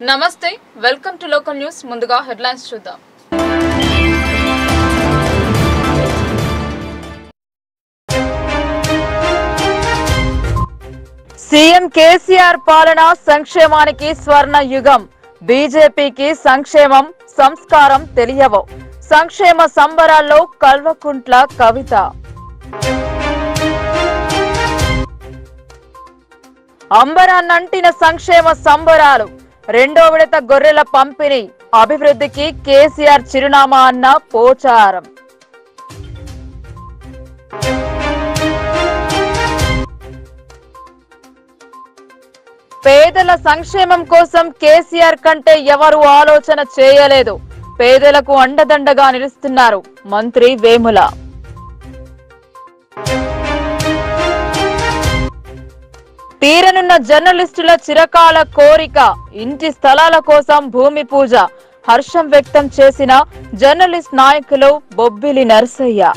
నమస్తే welcome to local news ముందుగా headlines చూద్దాం సీఎం కేసీఆర్ పాలన సంక్షేమానికి స్వర్ణ యుగం బీజేపీకి సంక్షేమం సంస్కారం తెలియవు సంక్షేమ సంబరాల్లో కల్వకుంట్ల కవిత అంబరాన్నంటిన సంక్షేమ సంబరాలు రెండో విడత గొర్రెల పంపిణీ అభివృద్ధికి కేసీఆర్ చిరునామా అన్న పోచారం పేదల సంక్షేమం కోసం కేసీఆర్ కంటే ఎవరు ఆలోచన చేయలేదు పేదలకు అండదండగా నిలుస్తున్నారు మంత్రి వేముల తీరనున్న జర్నలిస్టుల చిరకాల కోరిక ఇంటి స్థలాల కోసం భూమి పూజ హర్షం వ్యక్తం చేసిన జర్నలిస్ట్ నాయకులు బొబ్బిలి నరసయ్య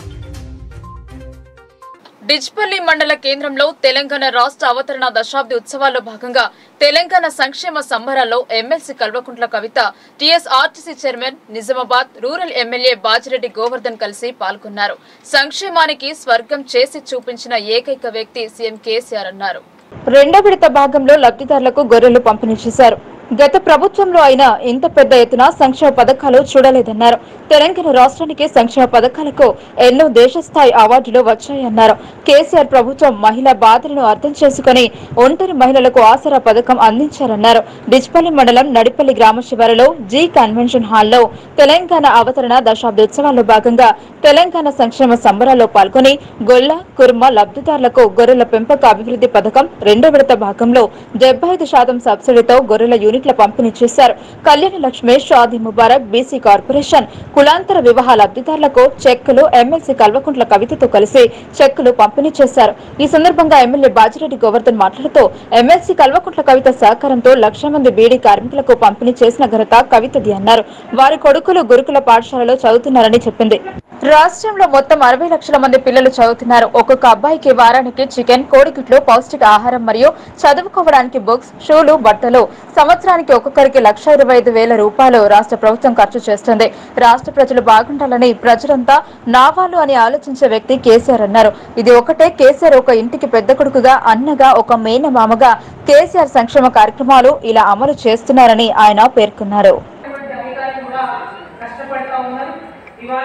డిజ్పల్లి మండల కేంద్రంలో తెలంగాణ రాష్ట్ర అవతరణ దశాబ్ది ఉత్సవాల్లో భాగంగా తెలంగాణ సంక్షేమ సంబరాల్లో MLC Kalvakuntla Kavitha TS RTC chairman Nizamabad rural MLA Bajireddy Govardhan కలిసి పాల్గొన్నారు సంక్షేమానికి స్వర్గం చేసి చూపించిన ఏకైక వ్యక్తి సీఎం కేసీఆర్ అన్నారు రెండో విడత భాగంలో లబ్ధిదారులకు గొర్రెలు పంపిణీ చేశారు గత ప్రభుత్వంలో అయినా ఇంత పెద్ద ఎత్తున సంక్షేమ పథకాలు చూడలేదన్నారు తెలంగాణ రాష్ట్రానికి సంక్షేమ పథకాలకు ఎన్నో దేశస్థాయి అవార్డులు వచ్చాయన్నారు కేసీఆర్ ప్రభుత్వం మహిళా బాధలను అర్థం చేసుకుని ఒంటరి మహిళలకు ఆసరా పథకం అందించారన్నారు డిచ్పల్లి మండలం నడిపల్లి గ్రామ శివారులో జీ కన్వెన్షన్ హాల్లో తెలంగాణ అవతరణ దశాబ్ది ఉత్సవాల్లో భాగంగా తెలంగాణ సంక్షేమ సంబరాల్లో పాల్గొని గొల్ల కుర్మ లబ్ధిదారులకు గొర్రెల పెంపక అభివృద్ధి పథకం రెండో విడత భాగంలో డెబ్బై ఐదు శాతం సబ్సిడీతో గొర్రెల యూనిట్ల పంపిణీ చేశారు కళ్యాణ లక్ష్మి షాదీ ముబారక్ బీసీ కార్పొరేషన్ కులాంతర వివాహ లబ్ధిదారులకు చెక్కులు ఎమ్మెల్సీ కల్వకుంట్ల కవితతో కలిసి చెక్కులు పంపిణీ చేశారు ఈ సందర్భంగా ఎమ్మెల్యే బాజిరెడ్డి గోవర్ధన్ మాట్లాడుతూ ఎమ్మెల్సీ కల్వకుంట్ల కవిత సహకారంతో లక్ష మంది బీడీ కార్మికులకు పంపిణీ చేసిన ఘనత కవితది అన్నారు వారి కొడుకులు గురుకుల పాఠశాలలో చదువుతున్నారని చెప్పింది రాష్ట్రంలో మొత్తం అరవై లక్షల మంది పిల్లలు చదువుతున్నారు ఒక్కొక్క అబ్బాయికి వారానికి చికెన్ కోడిగుడ్లు పౌష్టిక ఆహారం మరియు చదువుకోవడానికి బుక్స్ షూలు బట్టలు సంవత్సరానికి ఒక్కొక్కరికి లక్ష ఇరవై ఐదు వేల రూపాయలు రాష్ట్ర ప్రభుత్వం ఖర్చు చేస్తుంది రాష్ట్ర ప్రజలు బాగుండాలని ప్రజలంతా నావాలు అని ఆలోచించే వ్యక్తి కేసీఆర్ అన్నారు ఇది ఒకటే కేసీఆర్ ఒక ఇంటికి పెద్ద కొడుకుగా అన్నగా ఒక మేనమామగా కేసీఆర్ సంక్షేమ కార్యక్రమాలు ఇలా అమలు చేస్తున్నారని ఆయన పేర్కొన్నారు ఉన్నటువంటి అధికారులు కూడా కష్టపడతా ఉన్నారు ఇవాళ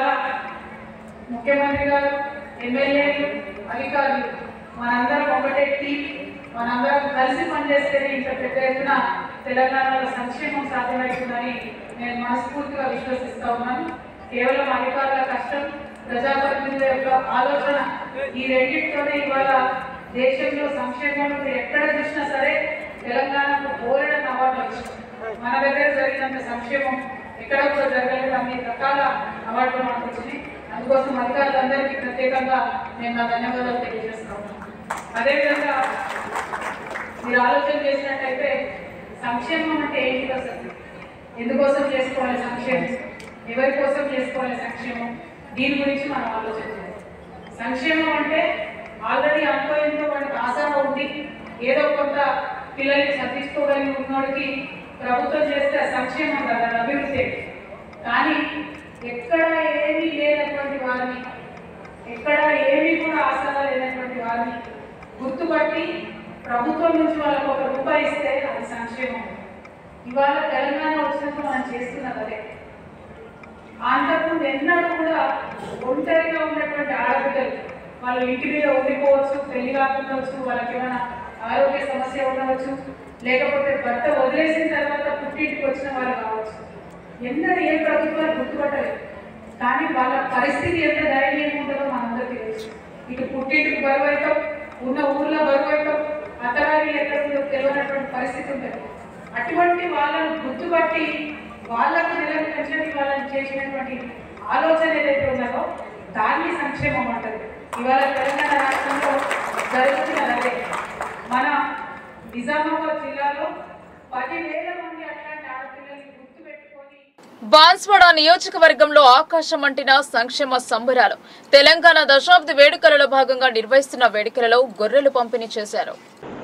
ముఖ్యమంత్రి గారు ఎమ్మెల్యేలు అధికారులు మనందరం ఒకటే టీం మనందరం కలిసి పనిచేస్తేనే ఇంత పెద్ద ఎత్తున తెలంగాణలో సంక్షేమం సాధ్యమవుతుందని నేను మనస్ఫూర్తిగా విశ్వసిస్తా ఉన్నాను కేవలం అధికారుల కష్టం ప్రజాప్రతినిధుల యొక్క ఆలోచన ఈ రెండింటితోనే ఇవాళ దేశంలో సంక్షేమం ఎక్కడ చూసినా సరే తెలంగాణకు బోలెడని అవార్డులు వచ్చింది మన దగ్గర జరిగినంత సంక్షేమం ఎక్కడ కూడా జరగలేదు అన్ని రకాల అవార్డులు మనకు వచ్చినాయి అందుకోసం అధికారులందరికీ ప్రత్యేకంగా నేను నా ధన్యవాదాలు తెలియజేస్తా ఉన్నాను అదేవిధంగా మీరు ఆలోచన చేసినట్టయితే సంక్షేమం అంటే ఏంటి అసలు ఎందుకోసం చేసుకోవాలి సంక్షేమం ఎవరి కోసం చేసుకోవాలి సంక్షేమం దీని గురించి మనం ఆలోచన చేయాలి సంక్షేమం అంటే ఆల్రెడీ అనుభవంతో వాడికి ఆసరా ఉంది ఏదో కొంత పిల్లల్ని చదివించుకోగలిగి ఉన్నోడికి ప్రభుత్వం చేస్తే ఆ సంక్షేమం కదా అది అభివృద్ధి కానీ ఎక్కడ ఏమీ లేనటువంటి వారిని ఎక్కడ ఏమీ కూడా ఆసరా లేనటువంటి వారిని గుర్తుపట్టి ప్రభుత్వం నుంచి వాళ్ళకు ఒక రూపాయి ఇస్తే అది సంక్షేమం ఇవాళ తెలంగాణ వచ్చినప్పుడు మనం చేస్తున్నది అదే అంతకుముందు ఎన్నడూ కూడా ఒంటరిగా ఉన్నటువంటి ఆడబిడ్డలు వాళ్ళు ఇంటి మీద ఉండిపోవచ్చు పెళ్లి కాకుండవచ్చు వాళ్ళకి ఏమైనా ఆరోగ్య సమస్య ఉండవచ్చు లేకపోతే భర్త వదిలేసిన తర్వాత పుట్టింటికి వచ్చిన వాళ్ళు కావచ్చు ఎన్నడూ ఏ ప్రభుత్వాలు గుర్తుపట్టలేదు కానీ వాళ్ళ పరిస్థితి ఎంత దయనీయంగా ఉంటుందో మనందరికీ తెలుసు ఇటు పుట్టింటికి బరువు అవుతాం ఉన్న ఊర్లో బరువు అవుతాం అత్తగారి ఎక్కడ ఉందో తెలియనటువంటి పరిస్థితి ఉంటుంది అటువంటి వాళ్ళను గుర్తుపట్టి వాళ్ళకు నెలకు పెంచడానికి వాళ్ళని చేసినటువంటి ఆలోచన ఏదైతే ఉన్నదో దాన్ని సంక్షేమం అంటారు ఇవాళ తెలంగాణ రాష్ట్రంలో జరుగుతున్నది అదే మన నిజామాబాద్ జిల్లాలో పదివేల మంది అట్లాంటి ఆడపిల్లల్ని గుర్తుపెట్టుకొని బాన్స్వాడ నియోజకవర్గంలో ఆకాశం అంటిన సంక్షేమ సంబరాలు తెలంగాణ దశాబ్ది వేడుకలలో భాగంగా నిర్వహిస్తున్న వేడుకలలో గొర్రెలు పంపిణీ చేశారు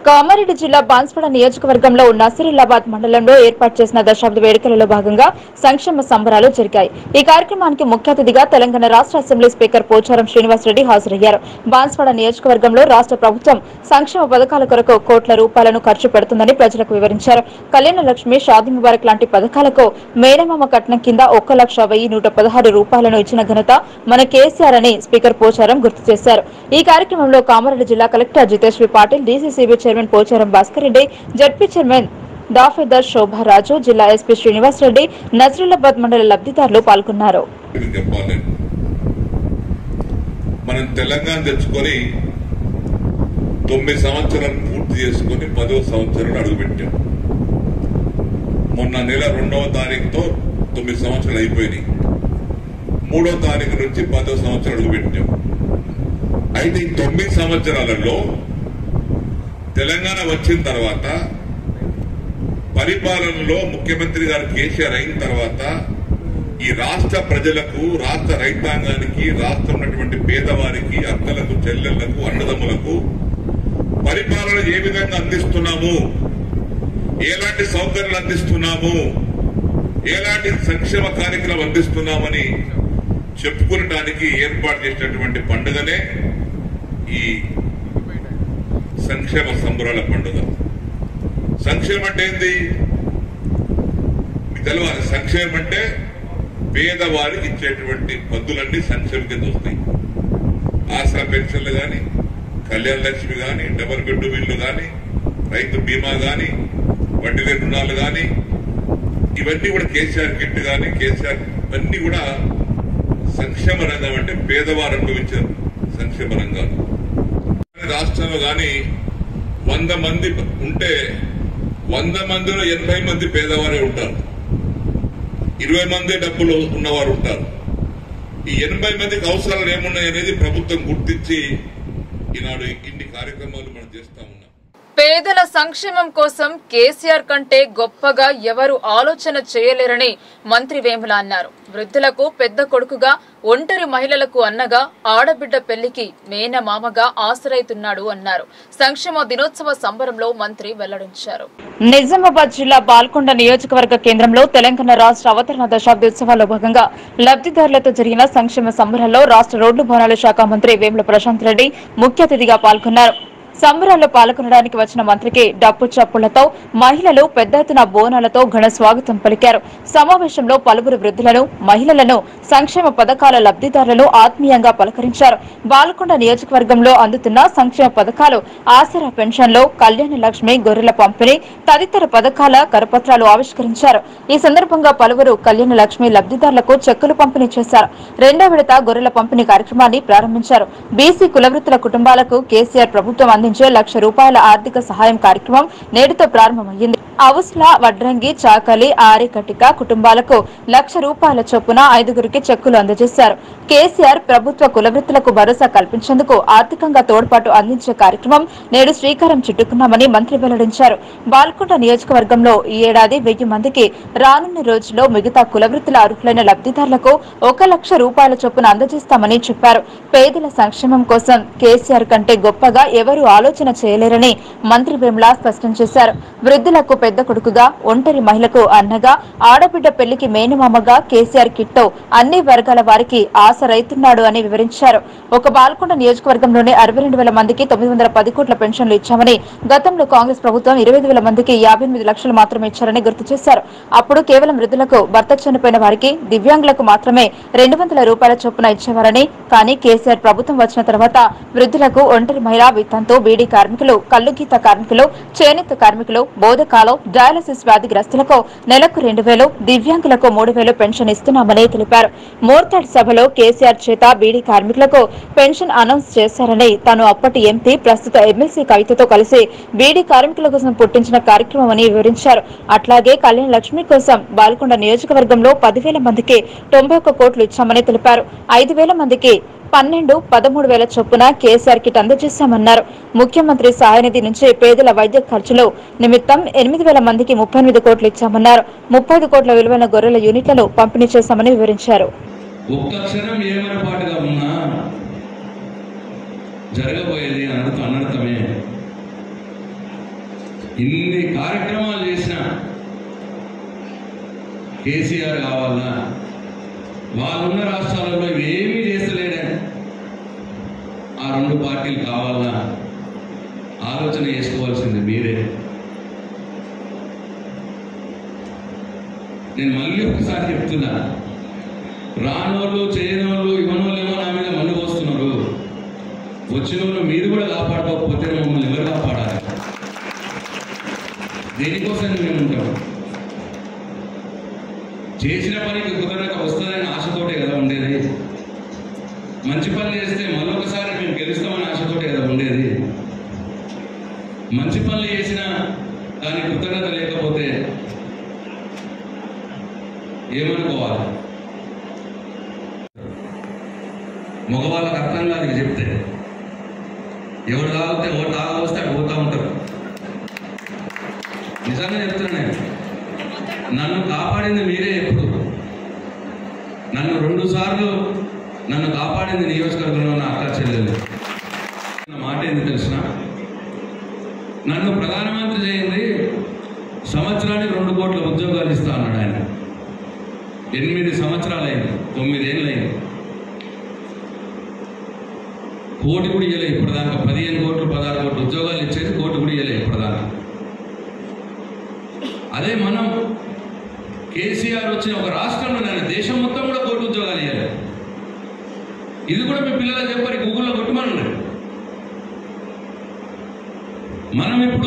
కామారెడ్డి జిల్లా బాన్స్వాడ నియోజకవర్గంలో నసరుల్లాబాద్ మండలంలో ఏర్పాటు చేసిన దశాబ్ద వేడుకలలో భాగంగా సంక్షేమ సంబరాలు జరిగాయి ఈ కార్యక్రమానికి ముఖ్య అతిథిగా తెలంగాణ రాష్ట్ర అసెంబ్లీ స్పీకర్ పోచారం శ్రీనివాసరెడ్డి హాజరయ్యారు బాన్స్వాడ నియోజకవర్గంలో రాష్ట్ర ప్రభుత్వం సంక్షేమ పథకాల కొరకు కోట్ల రూపాయలను ఖర్చు పెడుతుందని ప్రజలకు వివరించారు కళ్యాణ లక్ష్మి షాదీ ముబారక్ లాంటి పథకాలకు మేనమామ కట్నం కింద ఒక్క లక్ష వెయ్యి నూట పదహారు రూపాయలను ఇచ్చిన ఘనత మన కేసీఆర్ అని స్పీకర్ పోచారం గుర్తు చేశారు ఈ కార్యక్రమంలో కామారెడ్డి జిల్లా collector Jiteshwari Patil DCCB chairman Pocharam Bhaskar Reddy ZP chairman Dafedar Shobharaju జిల్లా ఎస్పీ శ్రీనివాస్ రెడ్డి నజరులాబాద్ మండల లబ్ధిదారులు పాల్గొన్నారు ఇది చెప్పాలి మనం తెలంగాణ తెచ్చుకొని తొమ్మిది సంవత్సరాలు పూర్తి చేసుకొని పదో సంవత్సరాలు అడుగుపెట్టాం మొన్న నెల రెండవ తారీఖుతో తొమ్మిది సంవత్సరాలు అయిపోయినాయి మూడో తారీఖు నుంచి పదో సంవత్సరాలు అడుగుపెట్టాం అయితే ఈ తొమ్మిది సంవత్సరాలలో తెలంగాణ వచ్చిన తర్వాత పరిపాలనలో ముఖ్యమంత్రి గారు కేసీఆర్ అయిన తర్వాత ఈ రాష్ట్ర ప్రజలకు రాష్ట్ర రైతాంగానికి రాష్ట్రం ఉన్నటువంటి పేదవారికి అక్కలకు చెల్లెళ్లకు అన్నదమ్ములకు పరిపాలన ఏ విధంగా అందిస్తున్నాము ఎలాంటి సౌకర్యాలు అందిస్తున్నాము ఎలాంటి సంక్షేమ కార్యక్రమం అందిస్తున్నామని చెప్పుకునడానికి ఏర్పాటు చేసినటువంటి పండుగనే ఈ సంక్షేమ సంబరాల పండుగ సంక్షేమం అంటే ఏంది మీకు తెలవాలి సంక్షేమం అంటే పేదవారికి ఇచ్చేటువంటి పద్దులన్నీ సంక్షేమం కింద వస్తాయి ఆసరా పెన్షన్లు గాని కళ్యాణ లక్ష్మి గాని డబుల్ బెడ్ బిల్లు గాని రైతు బీమా గాని వడ్డీ లేని రుణాలు గాని ఇవన్నీ కూడా కేసీఆర్ కిట్ గాని కేసీఆర్ ఇవన్నీ కూడా సంక్షేమ రంగం అంటే పేదవారు అనుభవించారు సంక్షేమ రంగాలు రాష్ట్రంలో గాని వంద మంది ఉంటే వంద మందిలో ఎనభై మంది పేదవారే ఉంటారు ఇరవై మంది డబ్బులు ఉన్నవారు ఉంటారు ఈ ఎనభై మందికి అవసరాలు ఏమున్నాయి అనేది ప్రభుత్వం గుర్తించి ఈనాడు ఇన్ని కార్యక్రమాలు మనం చేస్తా ఉన్నాం పేదల సంక్షేమం కోసం కేసీఆర్ కంటే గొప్పగా ఎవరు ఆలోచన చేయలేరని మంత్రి వేముల అన్నారు వృద్ధులకు పెద్ద కొడుకుగా ఒంటరి మహిళలకు అన్నగా ఆడబిడ్డ పెళ్లికి మేనమామగా ఆశ్రయితున్నాడు అన్నారు సంక్షేమ దినోత్సవ సంబరంలో మంత్రి వెల్లడించారు నిజామాబాద్ జిల్లా బాల్కొండ నియోజకవర్గ కేంద్రంలో తెలంగాణ రాష్ట్ర అవతరణ దశాబ్దోత్సవాల్లో భాగంగా లబ్ధిదారులతో జరిగిన సంక్షేమ సంబరాల్లో రాష్ట్ర రోడ్డు భవనాల శాఖ మంత్రి వేముల ప్రశాంత్ రెడ్డి ముఖ్య అతిథిగా పాల్గొన్నారు సంబరాల్లో పాల్గొనడానికి వచ్చిన మంత్రికి డప్పు చప్పులతో మహిళలు పెద్ద ఎత్తున బోనాలతో ఘన స్వాగతం పలికారు సమావేశంలో పలువురు వృద్ధులను మహిళలను సంక్షేమ పథకాల లబ్ధిదారులను ఆత్మీయంగా పలకరించారు బాలకొండ నియోజకవర్గంలో అందుతున్న సంక్షేమ పథకాలు ఆసరా పెన్షన్లు కళ్యాణ లక్ష్మి గొర్రెల పంపిణీ తదితర పథకాల కరపత్రాలు ఆవిష్కరించారు ఈ సందర్భంగా పలువురు కళ్యాణ లక్ష్మి లబ్ధిదారులకు చెక్కులు పంపిణీ చేశారు రెండో విడత గొర్రెల పంపిణీ కార్యక్రమాన్ని ప్రారంభించారు బీసీ కులవృత్తుల కుటుంబాలకు కేసీఆర్ ప్రభుత్వం అందించే లక్ష రూపాయల ఆర్థిక సహాయం కార్యక్రమం నేటితో ప్రారంభమైంది అవుస్లా వడ్రంగి చాకలి ఆరికటిక కుటుంబాలకు లక్ష రూపాయల చొప్పున ఐదుగురికి చెక్కులు అందజేశారు కేసీఆర్ ప్రభుత్వ కులవృత్తులకు భరోసా కల్పించేందుకు ఆర్థికంగా తోడ్పాటు అందించే కార్యక్రమం నేడు శ్రీకారం చుట్టుకున్నామని మంత్రి వెల్లడించారు బాల్కొండ నియోజకవర్గంలో ఈ ఏడాది వెయ్యి మందికి రానున్న రోజుల్లో మిగతా కులవృత్తుల అర్హులైన లబ్ధిదారులకు ఒక లక్ష రూపాయల చొప్పున అందజేస్తామని చెప్పారు పేదల సంక్షేమం కోసం కేసీఆర్ కంటే గొప్పగా ఎవరూ ఆలోచన చేయలేరని మంత్రి వేముల స్పష్టం చేశారు వృద్ధులకు పెద్ద కొడుకుగా ఒంటరి మహిళకు అన్నగా ఆడబిడ్డ పెళ్లికి మేనమామగా కేసీఆర్ కిట్టో అన్ని వర్గాల వారికి ఆశ రైతున్నాడు అని వివరించారు ఒక బాల్కొండ నియోజకవర్గంలోనే అరవై రెండు వేల మందికి తొమ్మిది వందల పది కోట్ల పెన్షన్లు ఇచ్చామని గతంలో కాంగ్రెస్ ప్రభుత్వం ఇరవై ఐదు వేల మందికి యాభై ఎనిమిది లక్షలు మాత్రమే ఇచ్చారని గుర్తు చేశారు అప్పుడు కేవలం వృద్ధులకు భర్త చనిపోయిన వారికి దివ్యాంగులకు మాత్రమే రెండు వందల రూపాయల చొప్పున ఇచ్చేవారని కానీ కేసీఆర్ ప్రభుత్వం వచ్చిన తర్వాత వృద్ధులకు ఒంటరి మహిళా విత్తంతో బీడీ కార్మికులు కల్లుగీత కార్మికులు చేనేత కార్మికులు బోధకాలు డయాలసిస్ వ్యాధిగ్రస్తులకు నెలకు రెండు వేలు దివ్యాంగులకు మూడు వేలు పెన్షన్ ఇస్తున్నామని తెలిపారు మోర్తాడ్ సభలో కేసీఆర్ చేత బీడీ కార్మికులకు పెన్షన్ అనౌన్స్ చేశారని తాను అప్పటి ఎంపీ ప్రస్తుత ఎమ్మెల్సీ కవితతో కలిసి బీడీ కార్మికుల కోసం పుట్టించిన కార్యక్రమమని వివరించారు అట్లాగే కళ్యాణ లక్ష్మి కోసం బాల్కొండ నియోజకవర్గంలో పదివేల మందికి తొంభై ఒక్క కోట్లు ఇచ్చామని తెలిపారు ఐదు వేల మందికి పన్నెండు పదమూడు వేల చొప్పున కేసీఆర్ కిట్ అందజేశామన్నారు ముఖ్యమంత్రి సహాయనిధి నుంచి పేదల వైద్య ఖర్చులు నిమిత్తం ఎనిమిది వేల మందికి ముప్పై ఎనిమిది కోట్లు ఇచ్చామన్నారు ముప్పై ఐదు కోట్ల విలువైన గొర్రెల యూనిట్లను పంపిణీ చేశామని వివరించారు ఒక్క క్షణం ఏమరపాటుగా ఉన్నా జరగబోయేది అనర్థ అనర్థమే ఇన్ని కార్యక్రమాలు చేసిన కేసీఆర్ కావాలన్నా వాళ్ళున్న రాష్ట్రాలలో ఏమీ చేస్తలేడే ఆ రెండు పార్టీలు కావాలన్నా ఆలోచన చేసుకోవాల్సింది మీరే నేను మళ్ళీ ఒకసారి చెప్తున్నా రానోళ్ళు చేయనోళ్ళు ఇవ్వనోళ్ళు ఏమో నా మీద మన్ను పోస్తున్నారు వచ్చిన వాళ్ళు మీరు కూడా కాపాడుకోకపోతే మమ్మల్ని ఎవరు కాపాడాలి దేనికోసం మేము ఉంటాం చేసిన పనికి కుదరక వస్తుందని ఆశతోటే కదా ఉండేది మంచి పని చేస్తే మరొకసారి మేము గెలుస్తామని ఆశతోటే కదా ఉండేది మంచి పనులు చేసిన దాని కృతజ్ఞత లేకపోతే ఏమనుకోవాలి మగవాళ్ళకి అర్థం కాదు ఇక చెప్తే ఎవరు తాగితే ఎవరు తాగవస్తే అటు పోతా ఉంటారు నిజంగా చెప్తున్నా నేను నన్ను కాపాడింది మీరే ఎప్పుడు నన్ను రెండు సార్లు నన్ను కాపాడింది నియోజకవర్గంలో నా అక్క చెల్లెలు నా మాట ఏంది తెలిసిన నన్ను ప్రధానమంత్రి చేయింది సంవత్సరానికి రెండు కోట్ల ఉద్యోగాలు ఇస్తా అన్నాడు ఆయన ఎనిమిది సంవత్సరాలైంది తొమ్మిదేళ్ళైంది కోటి కూడా ఇవ్వలే ఇప్పటిదాకా పదిహేను కోట్లు పదహారు కోట్లు ఉద్యోగాలు ఇచ్చేసి కోటి కూడా ఇవ్వలే ఇప్పటిదాకా అదే మనం కేసీఆర్ వచ్చిన ఒక రాష్ట్రంలో నేను దేశం మొత్తం కూడా కోటి ఉద్యోగాలు ఇవ్వాలి ఇది కూడా మీ పిల్లలకు చెప్పారు గూగుల్లో కొట్టమనండి మనం ఇప్పుడు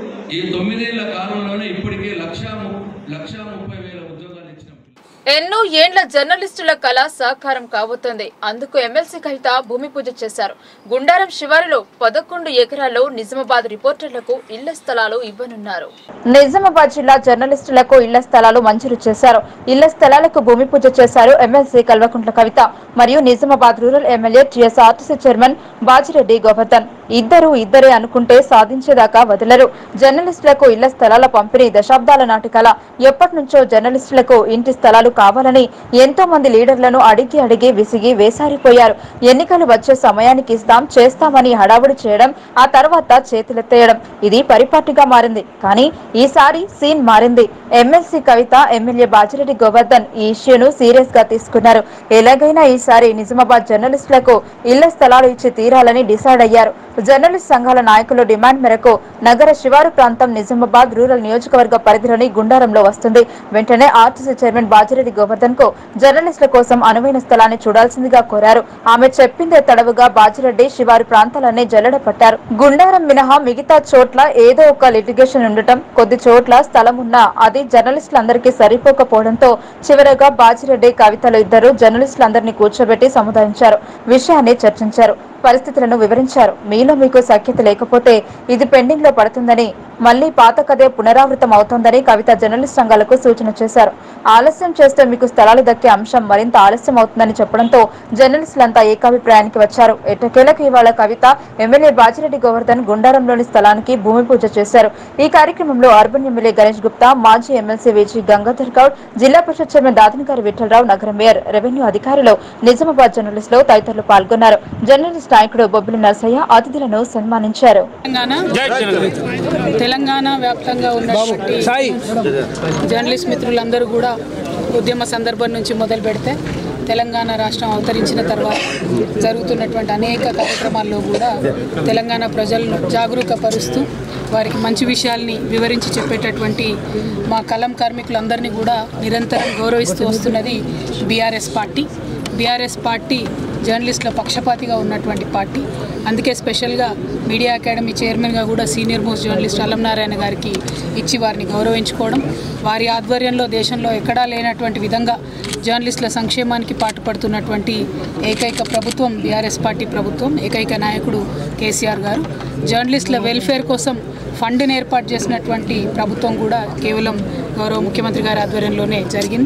ఈ తొమ్మిదేళ్ల కాలంలోనే ఇప్పటికే లక్ష ము- లక్ష ముప్పై వేల ఉద్యోగాలు ఇచ్చినాం ఎన్నో ఏండ్ల జర్నలిస్టుల కళ సాకారం కాబోతోంది అందుకు ఎమ్మెల్సీ కవిత భూమి పూజ చేశారు గుండారం శివారులో పదకొండు ఎకరాల్లో నిజామాబాద్ రిపోర్టర్లకు ఇళ్ల స్థలాలు ఇవ్వనున్నారు నిజామాబాద్ జిల్లా జర్నలిస్టులకు ఇళ్ల స్థలాలు మంజూరు చేశారు ఇళ్ల స్థలాలకు భూమి పూజ చేశారు ఎమ్మెల్సీ కల్వకుంట్ల కవిత మరియు Nizamabad rural MLA TSRTC chairman Bajireddy Govardhan ఇద్దరు ఇద్దరే అనుకుంటే సాధించేదాకా వదలరు జర్నలిస్టులకు ఇళ్ల స్థలాల పంపిణీ దశాబ్దాల నాటి కల ఎప్పటి నుంచో జర్నలిస్టులకు ఇంటి స్థలాలు కావాలని ఎంతో మంది లీడర్లను అడిగి అడిగి విసిగి వేసారిపోయారు ఎన్నికలు వచ్చే సమయానికి ఇస్తాం చేస్తామని హడావుడి చేయడం ఆ తర్వాత చేతులెత్తేయడం ఇది పరిపాటిగా మారింది కానీ ఈసారి సీన్ మారింది ఎమ్మెల్సీ కవిత ఎమ్మెల్యే బాజిరెడ్డి గోవర్ధన్ ఈ ఇష్యూను సీరియస్ గా తీసుకున్నారు ఎలాగైనా ఈసారి నిజామాబాద్ జర్నలిస్టులకు ఇళ్ల స్థలాలు ఇచ్చి తీరాలని డిసైడ్ అయ్యారు జర్నలిస్ట్ సంఘాల నాయకుల డిమాండ్ మేరకు నగర శివారు ప్రాంతం నిజామాబాద్ రూరల్ నియోజకవర్గ పరిధిలోని గుండారంలో వస్తుంది వెంటనే ఆర్టీసీ చైర్మన్ బాజిరెడ్డి గోవర్ధన్ కు జర్నలిస్టుల కోసం అనువైన స్థలాన్ని చూడాల్సిందిగా కోరారు ఆమె చెప్పిందే తడవుగా బాజిరెడ్డి శివారు ప్రాంతాలన్నీ జల్లెడ పట్టారు గుండారం మినహా మిగతా చోట్ల ఏదో ఒక లిటిగేషన్ ఉండటం కొద్ది చోట్ల స్థలం ఉన్నా అది జర్నలిస్టులందరికీ సరిపోకపోవడంతో చివరగా బాజిరెడ్డి కవితలు ఇద్దరు జర్నలిస్టులందరినీ కూర్చోబెట్టి సముదాయించారు విషయాన్ని చర్చించారు పరిస్థితులను వివరించారు మీలో మీకు సఖ్యత లేకపోతే ఇది పెండింగ్ లో పడుతుందని మళ్లీ పాత కథే పునరావృతం అవుతోందని కవిత జర్నలిస్ట్ సంఘాలకు సూచన చేశారు ఆలస్యం చేస్తే మీకు స్థలాలు దక్కే అంశం మరింత ఆలస్యం అవుతుందని చెప్పడంతో జర్నలిస్టులంతా ఏకాభిప్రాయానికి వచ్చారు ఎట్టకేలకు ఇవాళ కవిత ఎమ్మెల్యే బాజిరెడ్డి గోవర్ధన్ గుండారంలోని స్థలానికి భూమి పూజ చేశారు ఈ కార్యక్రమంలో అర్బన్ ఎమ్మెల్యే గణేష్ గుప్తా మాజీ ఎమ్మెల్సీ విజి గంగాధర్ గౌడ్ జిల్లా పరిషత్ చైర్మన్ దాదనగారి విఠలరావు నగర మేయర్ రెవెన్యూ అధికారులు నిజామాబాద్ జర్నలిస్టులు తదితరులు పాల్గొన్నారు జర్నలిస్ట్ నాయకుడు బొబ్బిలి నరసయ్య అతిథులను సన్మానించారు తెలంగాణ తెలంగాణ వ్యాప్తంగా ఉన్నటువంటి జర్నలిస్ట్ మిత్రులందరూ కూడా ఉద్యమ సందర్భం నుంచి మొదలు పెడితే తెలంగాణ రాష్ట్రం అవతరించిన తర్వాత జరుగుతున్నటువంటి అనేక కార్యక్రమాల్లో కూడా తెలంగాణ ప్రజలను జాగరూకపరుస్తూ వారికి మంచి విషయాల్ని వివరించి చెప్పేటటువంటి మా కలం కార్మికులందరినీ కూడా నిరంతరం గౌరవిస్తూ వస్తున్నది బీఆర్ఎస్ పార్టీ బీఆర్ఎస్ పార్టీ జర్నలిస్టుల పక్షపాతిగా ఉన్నటువంటి పార్టీ అందుకే స్పెషల్గా మీడియా అకాడమీ చైర్మన్గా కూడా సీనియర్ మోస్ట్ జర్నలిస్ట్ అల్లం నారాయణ గారికి ఇచ్చి వారిని గౌరవించుకోవడం వారి ఆధ్వర్యంలో దేశంలో ఎక్కడా లేనటువంటి విధంగా జర్నలిస్టుల సంక్షేమానికి పాటుపడుతున్నటువంటి ఏకైక ప్రభుత్వం బీఆర్ఎస్ పార్టీ ప్రభుత్వం ఏకైక నాయకుడు కేసీఆర్ గారు జర్నలిస్టుల వెల్ఫేర్ కోసం ఫండ్ని ఏర్పాటు చేసినటువంటి ప్రభుత్వం కూడా కేవలం గౌరవ ముఖ్యమంత్రి గారి ఆధ్వర్యంలోనే జరిగింది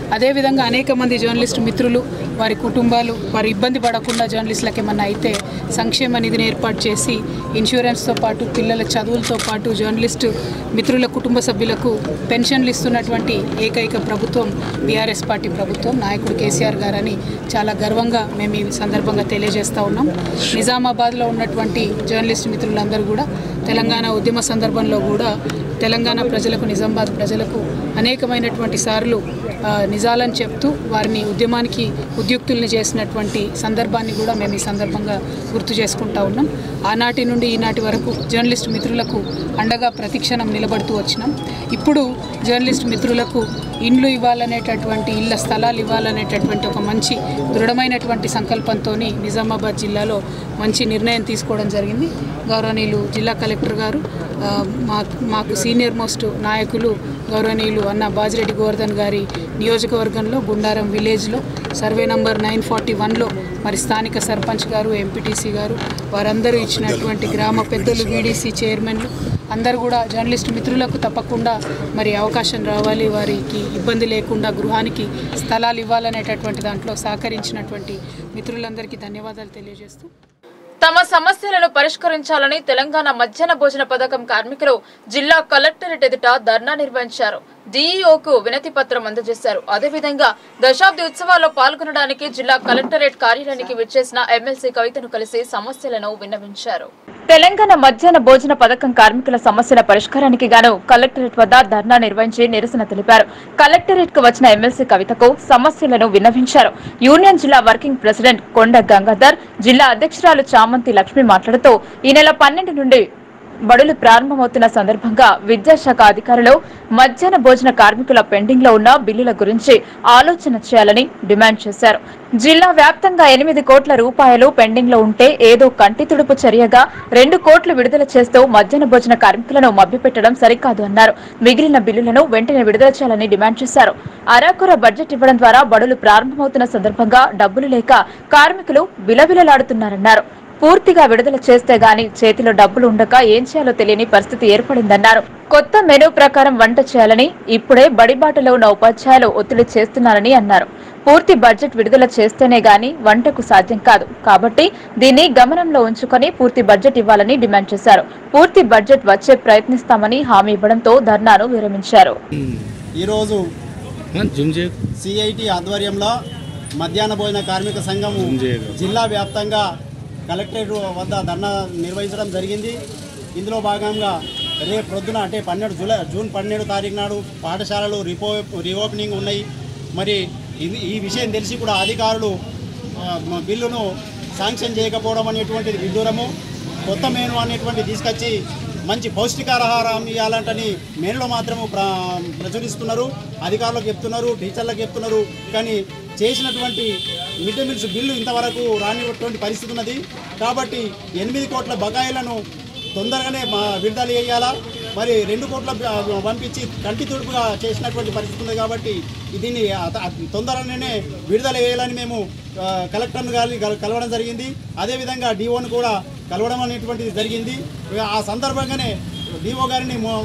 అదేవిధంగా అనేక మంది జర్నలిస్టు మిత్రులు వారి కుటుంబాలు వారి ఇబ్బంది పడకుండా జర్నలిస్టులకు ఏమన్నా అయితే సంక్షేమ నిధిని ఏర్పాటు చేసి ఇన్సూరెన్స్తో పాటు పిల్లల చదువులతో పాటు జర్నలిస్టు మిత్రుల కుటుంబ సభ్యులకు పెన్షన్లు ఇస్తున్నటువంటి ఏకైక ప్రభుత్వం బీఆర్ఎస్ పార్టీ ప్రభుత్వం నాయకుడు కేసీఆర్ గారని చాలా గర్వంగా మేము ఈ సందర్భంగా తెలియజేస్తూ ఉన్నాం నిజామాబాద్లో ఉన్నటువంటి జర్నలిస్ట్ మిత్రులందరూ కూడా తెలంగాణ ఉద్యమ సందర్భంలో కూడా తెలంగాణ ప్రజలకు నిజామాబాద్ ప్రజలకు అనేకమైనటువంటి సార్లు ఆ, నిజాలని చెప్తూ వారిని ఉద్యమానికి ఉద్యుక్తుల్ని చేసినటువంటి సందర్భాన్ని కూడా మేము ఈ సందర్భంగా గుర్తు చేసుకుంటా ఉన్నాం ఆనాటి నుండి ఈనాటి వరకు జర్నలిస్ట్ మిత్రులకు అండగా ప్రతిక్షణం నిలబడుతూ వచ్చినాం ఇప్పుడు జర్నలిస్ట్ మిత్రులకు ఇండ్లు ఇవ్వాలనేటటువంటి ఇళ్ల స్థలాలు ఇవ్వాలనేటటువంటి ఒక మంచి దృఢమైనటువంటి సంకల్పంతో నిజామాబాద్ జిల్లాలో మంచి నిర్ణయం తీసుకోవడం జరిగింది గౌరవనీయులు జిల్లా కలెక్టర్ గారు ఆ, మా మాకు సీనియర్ మోస్ట్ నాయకులు గౌరవనీయులు అన్న బాజిరెడ్డి గోవర్ధన్ గారి నియోజకవర్గంలో గుండారం విలేజ్లో సర్వే నంబర్ నైన్ ఫార్టీ వన్లో మరి స్థానిక సర్పంచ్ గారు ఎంపీటీసీ గారు వారందరూ ఇచ్చినటువంటి గ్రామ పెద్దలు వీడీసీ చైర్మన్లు అందరూ కూడా జర్నలిస్ట్ మిత్రులకు తప్పకుండా మరి అవకాశం రావాలి వారికి ఇబ్బంది లేకుండా గృహానికి స్థలాలు ఇవ్వాలనేటటువంటి దాంట్లో సహకరించినటువంటి మిత్రులందరికీ ధన్యవాదాలు తెలియజేస్తూ తమ సమస్యలను పరిష్కరించాలని తెలంగాణ మధ్యాహ్న భోజన పథకం కార్మికులు జిల్లా కలెక్టరేట్ ఎదుట ధర్నా నిర్వహించారు డీఈఓకు వినతి పత్రం అందజేశారు అదేవిధంగా దశాబ్ది ఉత్సవాల్లో పాల్గొనడానికి జిల్లా కలెక్టరేట్ కార్యాలయానికి విచ్చేసిన ఎమ్మెల్సీ కవితను కలిసి సమస్యలను విన్నవించారు తెలంగాణ మధ్యాహ్న భోజన పథకం కార్మికుల సమస్యల పరిష్కారానికి గాను కలెక్టరేట్ వద్ద ధర్నా నిర్వహించి నిరసన తెలిపారు కలెక్టరేట్ కు వచ్చిన ఎమ్మెల్సీ కవితకు సమస్యలను విన్నవించారు యూనియన్ జిల్లా వర్కింగ్ ప్రెసిడెంట్ కొండ గంగాధర్ జిల్లా అధ్యక్షురాలు చామంతి లక్ష్మి మాట్లాడుతూ ఈ నెల పన్నెండు నుండి బడులు ప్రారంభమవుతున్న సందర్భంగా విద్యాశాఖ అధికారులు మధ్యాహ్న భోజన కార్మికుల పెండింగ్ లో ఉన్న బిల్లుల గురించి ఆలోచన చేయాలని డిమాండ్ చేశారు జిల్లా వ్యాప్తంగా ఎనిమిది కోట్ల రూపాయలు పెండింగ్ లో ఉంటే ఏదో కంటి తుడుపు చర్యగా రెండు కోట్లు విడుదల చేస్తూ మధ్యాహ్న భోజన కార్మికులను మభ్యపెట్టడం సరికాదు అన్నారు మిగిలిన బిల్లులను వెంటనే విడుదల చేయాలని డిమాండ్ చేశారు అరాకొర బడ్జెట్ ఇవ్వడం ద్వారా బడులు ప్రారంభమవుతున్న సందర్భంగా డబ్బులు లేక కార్మికులు విలవిలలాడుతున్నారన్నారు పూర్తిగా విడుదల చేస్తే గాని చేతిలో డబ్బులు ఉండక ఏం చేయాలో తెలియని పరిస్థితి ఏర్పడిందన్నారు కొత్త మెనూ ప్రకారం వంట చేయాలని ఇప్పుడే బడిబాటలో ఉన్న ఉపాధ్యాయులు ఒత్తిడి చేస్తున్నారని అన్నారు పూర్తి బడ్జెట్ విడుదల చేస్తేనే గాని వంటకు సాధ్యం కాదు కాబట్టి దీన్ని గమనంలో ఉంచుకొని పూర్తి బడ్జెట్ ఇవ్వాలని డిమాండ్ చేశారు పూర్తి బడ్జెట్ వచ్చే ప్రయత్నిస్తామని హామీ ఇవ్వడంతో ధర్నాను విరమించారు ఈరోజు జూమ్ చేయ సిఐటి ఆధ్వర్యంలో మధ్యాహ్న భోజన కార్మిక సంఘము జిల్లా వ్యాప్తంగా కలెక్టరేట్ వద్ద ధర్నా నిర్వహించడం జరిగింది ఇందులో భాగంగా రేపు ప్రొద్దున అంటే పన్నెండు జూలై జూన్ పన్నెండు తారీఖు నాడు పాఠశాలలు రిపో రీఓపెనింగ్ ఉన్నాయి మరి ఇది- ఈ విషయం తెలిసి కూడా అధికారులు ఆ, మ- బిల్లును శాంక్షన్ చేయకపోవడం అనేటువంటిది విడ్డూరము కొత్త మేను అనేటువంటి తీసుకొచ్చి మంచి పౌష్టికాహారం ఇవ్వాలంటని మేనులో మాత్రము ప్ర ప్రచురిస్తున్నారు అధికారులకు చెప్తున్నారు విద్యార్థులకు చెప్తున్నారు కానీ చేసినటువంటి మిడ్ డే మీల్స్ బిల్లు ఇంతవరకు రానిటువంటి పరిస్థితి ఉన్నది కాబట్టి ఎనిమిది కోట్ల బకాయిలను తొందరగానే మా విడుదల చేయాలా మరి రెండు కోట్ల ప- పంపించి కంటి తుడుపుగా చేసినటువంటి పరిస్థితి ఉంది కాబట్టి దీన్ని అత- అత- తొందరగానే విడుదల చేయాలని మేము ఆ, కలెక్టర్ను గారి కల- కలవడం జరిగింది అదేవిధంగా డిఓను కూడా కలవడం అనేటువంటిది జరిగింది ఆ సందర్భంగానే డిఓ గారిని మొ-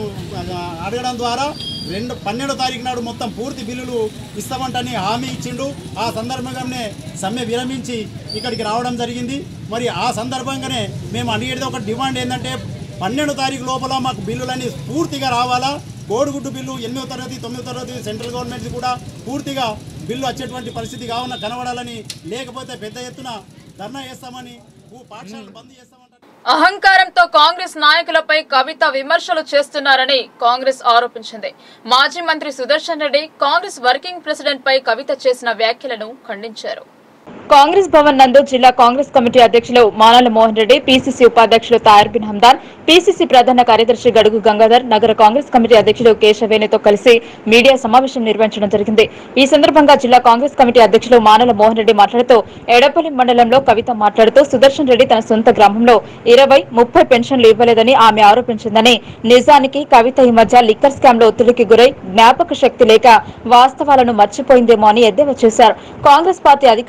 అడగడం ద్వారా రెండు పన్నెండో తారీఖు నాడు మొత్తం పూర్తి బిల్లులు ఇస్తామంటని హామీ ఇచ్చిండు ఆ సందర్భంగానే సమ్మె విరమించి ఇక్కడికి రావడం జరిగింది మరి ఆ సందర్భంగానే మేము అడిగేది ఒక డిమాండ్ ఏంటంటే పన్నెండు తారీఖు లోపల మాకు బిల్లులన్నీ పూర్తిగా రావాలా కోడిగుడ్డు బిల్లు ఎనిమిదో తరగతి తొమ్మిదో తరగతి సెంట్రల్ గవర్నమెంట్ కూడా పూర్తిగా బిల్లు వచ్చేటువంటి పరిస్థితి కావున కనబడాలని లేకపోతే పెద్ద ఎత్తున ధర్నా చేస్తామని ఊ- పాఠశాలలు బంద్ చేస్తామంటారు అహంకారంతో కాంగ్రెస్ నాయకులపై కవిత విమర్శలు చేస్తున్నారని కాంగ్రెస్ ఆరోపించింది మాజీ మంత్రి Sudarshan Reddy Congress working president పై కవిత చేసిన వ్యాఖ్యలను ఖండించారు కాంగ్రెస్ భవన్ నందు జిల్లా కాంగ్రెస్ కమిటీ అధ్యక్షులు మానాల మోహన్ రెడ్డి పీసీసీ ఉపాధ్యక్షులు తాయర్ బిన్ హమ్దాన్ పీసీసీ ప్రధాన కార్యదర్శి గడుగు గంగాధర్ నగర కాంగ్రెస్ కమిటీ అధ్యక్షులు కేశవేణితో కలిసి మీడియా సమావేశం నిర్వహించడం జరిగింది ఈ సందర్భంగా జిల్లా కాంగ్రెస్ కమిటీ అధ్యక్షులు మానాల మోహన్ రెడ్డి మాట్లాడుతూ ఎడపల్లి మండలంలో కవిత మాట్లాడుతూ సుదర్శన్ రెడ్డి తన సొంత గ్రామంలో ఇరవై ముప్పై పెన్షన్లు ఇవ్వలేదని ఆమె ఆరోపించిందని నిజానికి కవిత ఈ మధ్య లిక్కర్ స్కామ్ లో ఒత్తిడికి గురై జ్ఞాపక శక్తి లేక వాస్తవాలను మర్చిపోయిందేమో అని ఎద్దేవా చేశారు కాంగ్రెస్ పార్టీ అధికారంలో ఉన్న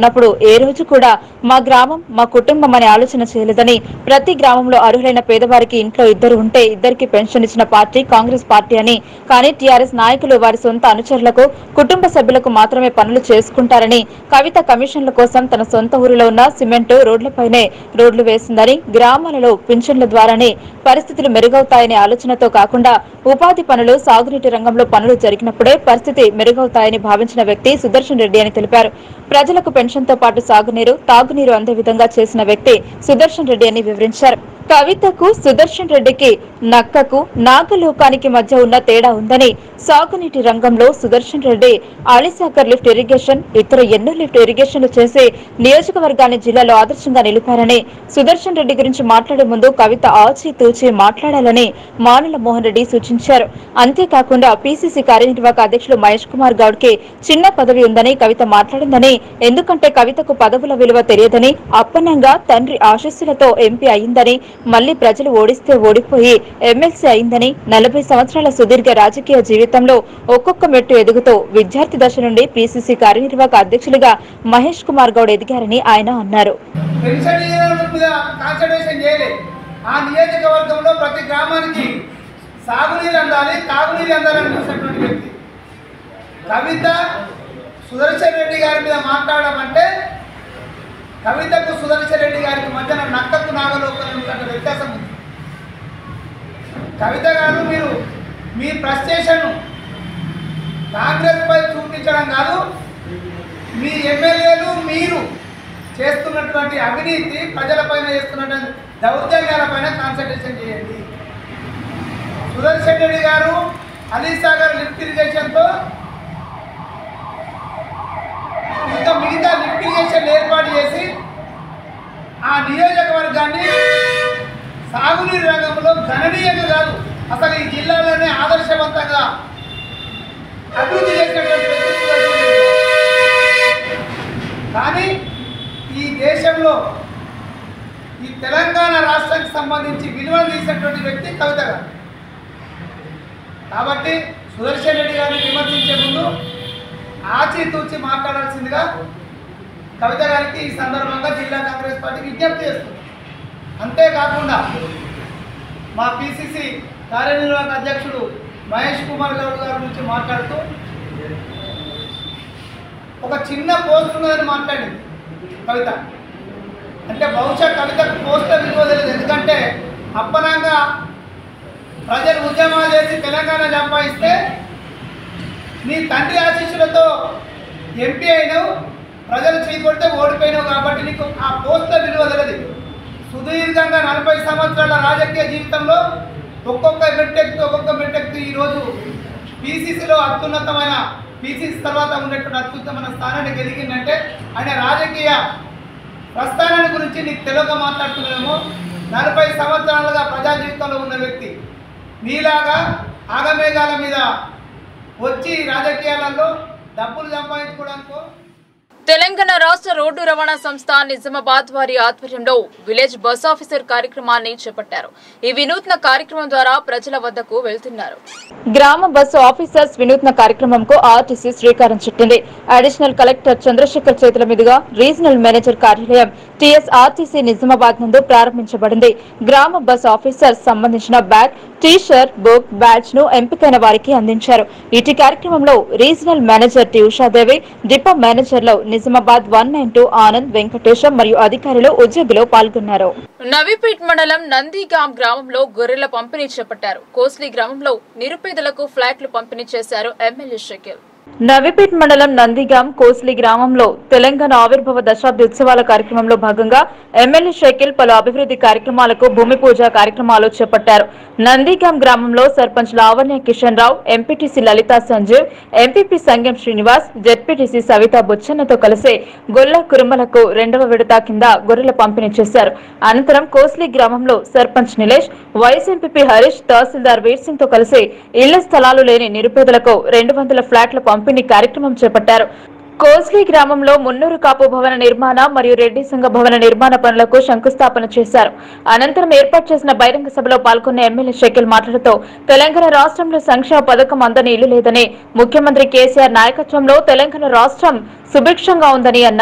ఉన్నప్పుడు ఏ రోజు కూడా మా గ్రామం మా కుటుంబం అనే ఆలోచన చేయలేదని ప్రతి గ్రామంలో అర్హులైన పేదవారికి ఇంట్లో ఇద్దరు ఉంటే ఇద్దరికి పెన్షన్ ఇచ్చిన పార్టీ కాంగ్రెస్ పార్టీ అని కానీ టీఆర్ఎస్ నాయకులు వారి సొంత అనుచరులకు కుటుంబ సభ్యులకు మాత్రమే పనులు చేసుకుంటారని కవిత కమిషన్ల కోసం తన సొంత ఊరిలో ఉన్న సిమెంట్ రోడ్లపైనే రోడ్లు వేసిందని గ్రామాలలో పింఛన్ల ద్వారానే పరిస్థితులు మెరుగవుతాయనే ఆలోచనతో కాకుండా ఉపాధి పనులు సాగునీటి రంగంలో పనులు జరిగినప్పుడే పరిస్థితి మెరుగవుతాయని భావించిన వ్యక్తి సుదర్శన్ రెడ్డి అని తెలిపారు ప్రజలకు పెన్షన్ తో పాటు సాగునీరు తాగునీరు అందే విధంగా చేసిన వ్యక్తి సుదర్శన్ రెడ్డి అని వివరించారు కవితకు సుదర్శన్ రెడ్డికి నక్కకు నాగలోకానికి మధ్య ఉన్న తేడా ఉందని సాగునీటి రంగంలో సుదర్శన్ రెడ్డి ఆలిసాగర్ లిఫ్ట్ ఇరిగేషన్ ఇతర ఎన్నో లిఫ్ట్ ఇరిగేషన్లు చేసి నియోజకవర్గాన్ని జిల్లాలో ఆదర్శంగా నిలిపారని సుదర్శన్ రెడ్డి గురించి మాట్లాడే ముందు కవిత ఆచి తూచి మాట్లాడాలని మానుల మోహన్ రెడ్డి సూచించారు అంతేకాకుండా పీసీసీ కార్యనిర్వాహక అధ్యక్షులు మహేష్ కుమార్ గౌడ్ కి చిన్న పదవి ఉందని కవిత మాట్లాడిందని ఎందుకంటే కవితకు పదవుల విలువ తెలియదని అప్పనంగా తండ్రి ఆశస్సులతో ఎంపీ అయిందని మళ్లీ ప్రజలు ఓడిస్తే ఓడిపోయి ఎమ్మెల్సీ అయిందని నలభై సంవత్సరాల సుదీర్ఘ రాజకీయ జీవితంలో ఒక్కొక్క మెట్టు ఎదుగుతూ విద్యార్థి దశ నుండి పీసీసీ కార్యనిర్వాహక అధ్యక్షులుగా మహేష్ కుమార్ గౌడ్ ఎదిగారని ఆయన అన్నారు పెన్షన్ ఇవ్వడం మీద కాన్సన్ట్రేషన్ చేయలే ఆ నియోజకవర్గంలో ప్రతి గ్రామానికి సాగునీరు అందాలి తాగునీరు అందాలని చూసినటువంటి వ్యక్తి కవిత సుదర్శన్ రెడ్డి గారి మీద మాట్లాడడం అంటే కవితకు సుదర్శన్ రెడ్డి గారికి మధ్యన నక్కకు నాగలోకం వ్యత్యాసం ఉంది కవిత గారు మీరు మీ ఫ్రస్ట్రేషన్ కాంగ్రెస్ పై చూపించడం కాదు మీ ఎమ్మెల్యేలు మీరు చేస్తున్నటువంటి అవినీతి ప్రజలపైన చేస్తున్నటువంటి దౌర్జన్యాలపైన కాన్సన్ట్రేషన్ చేయండి సుదర్శన్ రెడ్డి గారు అలీసాగర్ లిఫ్ట్ ఇరిగేషన్తో ఇంకా మిగతా లిఫ్ట్ ఇరిగేషన్ ఏర్పాటు చేసి ఆ నియోజకవర్గాన్ని సాగునీరు రంగంలో గణనీయంగా కాదు అసలు ఈ జిల్లాలోనే ఆదర్శవంతంగా అభివృద్ధి చేసినటువంటి వ్యక్తి సుదర్శన్ రెడ్డి గారు. కానీ ఈ దేశంలో ఈ తెలంగాణ రాష్ట్రానికి సంబంధించి విలువలు తీసినటువంటి వ్యక్తి కవిత గారు కాబట్టి సుదర్శన్ రెడ్డి గారిని విమర్శించే ముందు ఆచితూచి మాట్లాడాల్సిందిగా కవిత గారికి ఈ సందర్భంగా జిల్లా కాంగ్రెస్ పార్టీ విజ్ఞప్తి చేస్తుంది అంతేకాకుండా మా పిసిసి కార్యనిర్వాహక అధ్యక్షుడు మహేష్ కుమార్ గౌడ్ గారి గురించి మాట్లాడుతూ ఒక చిన్న పోస్ట్ ఉన్నదని మాట్లాడింది కవిత అంటే బహుశా కవితకు పోస్టర్ విలువ తెలియదు ఎందుకంటే అప్పనంగా ప్రజలు ఉద్యమాలు చేసి తెలంగాణ సంపాదిస్తే నీ తండ్రి ఆశీస్సులతో ఎంపీ అయినావు ప్రజలు చీకొడితే ఓడిపోయినావు కాబట్టి నీకు ఆ పోస్టర్ విలువ తెలియదు సుదీర్ఘంగా నలభై సంవత్సరాల రాజకీయ జీవితంలో ఒక్కొక్క మెట్టెక్తూ ఒక్కొక్క మెట్టెక్తూ ఈరోజు పీసీసీలో అత్యున్నతమైన పీసీసీ తర్వాత ఉన్నటువంటి అత్యుత్తమైన స్థానాన్ని గెలిగిందంటే ఆయన రాజకీయ ప్రస్థానాన్ని గురించి నీకు తెలుగుగా మాట్లాడుతున్నామేమో నలభై సంవత్సరాలుగా ప్రజా జీవితంలో ఉన్న వ్యక్తి నీలాగా ఆగమేఘాల మీద వచ్చి రాజకీయాలలో డబ్బులు సంపాదించుకోవడానికో తెలంగాణ రాష్ట్ర రోడ్డు రవాణా సంస్థ నిజామాబాద్ వారి ఆధ్వర్యంలో విలేజ్ బస్ ఆఫీసర్ కార్యక్రమాన్ని చేపట్టారు ఈ వినూత్న కార్యక్రమం ద్వారా ప్రజల వద్దకు వెళ్తున్నారు గ్రామ బస్సు ఆఫీసర్స్ వినూత్న కార్యక్రమంకు ఆర్టీసీ శ్రీకారం చుట్టింది అడిషనల్ కలెక్టర్ చంద్రశేఖర్ చేతుల మీదుగా రీజనల్ మేనేజర్ కార్యాలయం టీఎస్ ఆర్టీసీ నిజామాబాద్ నందు ప్రారంభించబడింది గ్రామ బస్ ఆఫీసర్స్ సంబంధించిన bag T shirt book badge ను ఎంపికైన వారికి అందించారు ఇటు కార్యక్రమంలో regional manager T Ushadevi depot మేనేజర్లు Nizamabad one nine two Anand Venkatesham మరియు అధికారులు ఉద్యోగులు పాల్గొన్నారు నవీపేట్ మండలం నందిగాం గ్రామంలో గొర్రెల పంపిణీ చేపట్టారు కోస్లీ గ్రామంలో నిరుపేదలకు ఫ్లాట్లు పంపిణీ చేశారు ఎమ్మెల్యే షకీల్ నవిపేట్ మండలం నందిగాం కోస్లీ గ్రామంలో తెలంగాణ ఆవిర్భావ దశాబ్ది ఉత్సవాల కార్యక్రమంలో భాగంగా ఎమ్మెల్యే షకీల్ పలు అభివృద్ధి కార్యక్రమాలకు భూమి పూజ కార్యక్రమాలు చేపట్టారు నందిగాం గ్రామంలో sarpanch Lavanya Kishan Rao MPTC Lalitha Sanjeev MPP Sangam Srinivas ZPTC Savitha బుచ్చన్నతో కలిసి గొల్ల కురుమలకు రెండవ విడత కింద గొర్రెల పంపిణీ చేశారు అనంతరం కోస్లీ గ్రామంలో సర్పంచ్ నిలేష్ వైస్ ఎంపీపీ హరీష్ తహసీల్దార్ వీర్ సింగ్ తో కలిసి ఇళ్ల స్థలాలు లేని నిరుపేదలకు రెండు వందల ఫ్లాట్ల పంపిణీ కార్యక్రమం చేపట్టారు కోస్లీ గ్రామంలో మున్నూరు కాపు భవన నిర్మాణ మరియు రెడ్డి సంఘ భవన నిర్మాణ పనులకు శంకుస్థాపన చేశారు అనంతరం ఏర్పాటు చేసిన బహిరంగ సభలో పాల్గొన్న ఎమ్మెల్యే షకీల్ మాట్లాడుతూ తెలంగాణ రాష్ట్రంలో సంక్షేమ పథకం అందని ఇల్లు లేదని ముఖ్యమంత్రి కేసీఆర్ నాయకత్వంలో తెలంగాణ రాష్ట్రం సుభిక్షంగా ఉందని అన్నారు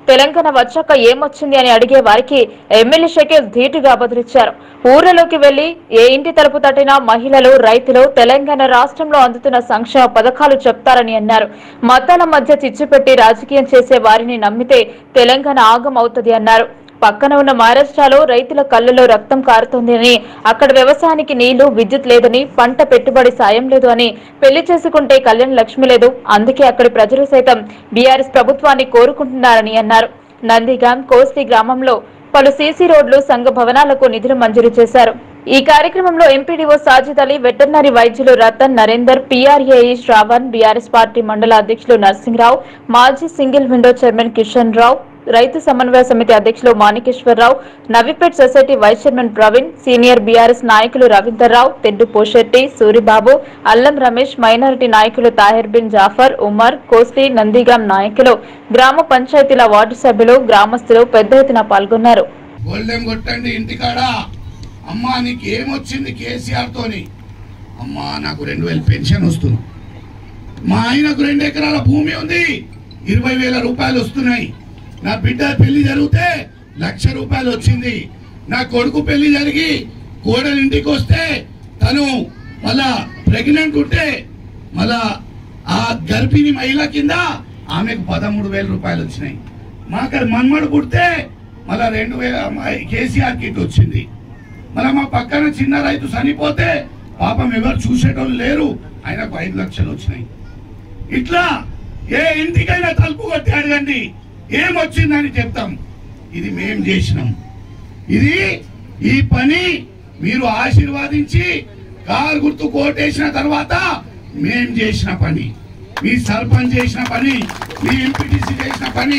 తెలంగాణ వచ్చాక ఏమొచ్చింది అని అడిగే వారికి ఎమ్మెల్యే షకీల్ ధీటుగా బదులిచ్చారు ఊర్లలోకి వెళ్లి ఏ ఇంటి తలుపు తట్టినా మహిళలు రైతులు తెలంగాణ రాష్ట్రంలో అందుతున్న సంక్షేమ పథకాలు చెప్తారని అన్నారు మతాల మధ్య చిచ్చుపెట్టి రాజకీయం చేసే వారిని నమ్మితే తెలంగాణ ఆగం అవుతుంది అన్నారు పక్కన ఉన్న మహారాష్ట్రలో రైతుల కళ్ళలో రక్తం కారుతోందని అక్కడ వ్యవసాయానికి నీళ్లు విద్యుత్ లేదని పంట పెట్టుబడి సాయం లేదు అని పెళ్లి చేసుకుంటే కళ్యాణ లక్ష్మి లేదు అందుకే అక్కడి ప్రజలు సైతం బీఆర్ఎస్ ప్రభుత్వాన్ని కోరుకుంటున్నారని అన్నారు నందిగాం కోస్తి గ్రామంలో పలు సీసీ రోడ్లు సంఘ భవనాలకు నిధులు మంజూరు చేశారు ఈ కార్యక్రమంలో ఎంపీడీఓ సాజిద్ అలీ వెటర్నరీ వైద్యులు Ratan Narender PRAE Shravan BRS party మండల అధ్యక్షులు నరసింహరావు మాజీ single window chairman Kishan Rao రైతు సమన్వయ సమితి అధ్యక్షులు Manikeshwararao Navipet society vice chairman Praveen senior BRS నాయకులు రవీందర్రావు తెడ్డు పోషెట్టి సూరిబాబు అల్లం రమేష్ మైనారిటీ నాయకులు తాహిర్ బిన్ జాఫర్ ఉమర్ కోస్టి నందిగాం నాయకులు గ్రామ పంచాయతీల వార్డు సభ్యులు గ్రామస్తులు పెద్ద ఎత్తున పాల్గొన్నారు గోల్డెం కొట్టండి ఇంటికాడ అమ్మా నీకు ఏమొచ్చింది కేసీఆర్ తోని అమ్మా నాకు రెండు వేలు పెన్షన్ వస్తుంది మా ఆయనకు రెండు ఎకరాల భూమి ఉంది ఇరవై వేల రూపాయలు వస్తున్నాయి నా బిడ్డ పెళ్లి జరిగితే లక్ష రూపాయలు వచ్చింది నా కొడుకు పెళ్లి జరిగి కోడలు ఇంటికి వస్తే తను మళ్ళా ప్రెగ్నెంట్ ఉంటే మళ్ళా ఆ గర్భిణి మహిళ కింద ఆమెకు పదమూడు వేల రూపాయలు వచ్చినాయి మాకు మన్మడు పుడితే మళ్ళా రెండు వేల కేసీఆర్ కిట్ వచ్చింది మళ్ళా మా పక్కన చిన్న రైతు చనిపోతే పాపం ఎవరు చూసేటోళ్ళు లేరు ఆయనకు ఐదు లక్షలు వచ్చినాయి ఇట్లా ఏ ఇంటికైనా తలుపు కొట్టి అడగండి ఏమొచ్చిందని చెప్తాం ఇది మేం చేసినాం ఇది ఈ పని మీరు ఆశీర్వాదించి కారు గుర్తు కోటేసిన తర్వాత మేం చేసిన పని మీ సర్పంచ్ చేసిన పని మీ ఎంపీటీసీ చేసిన పని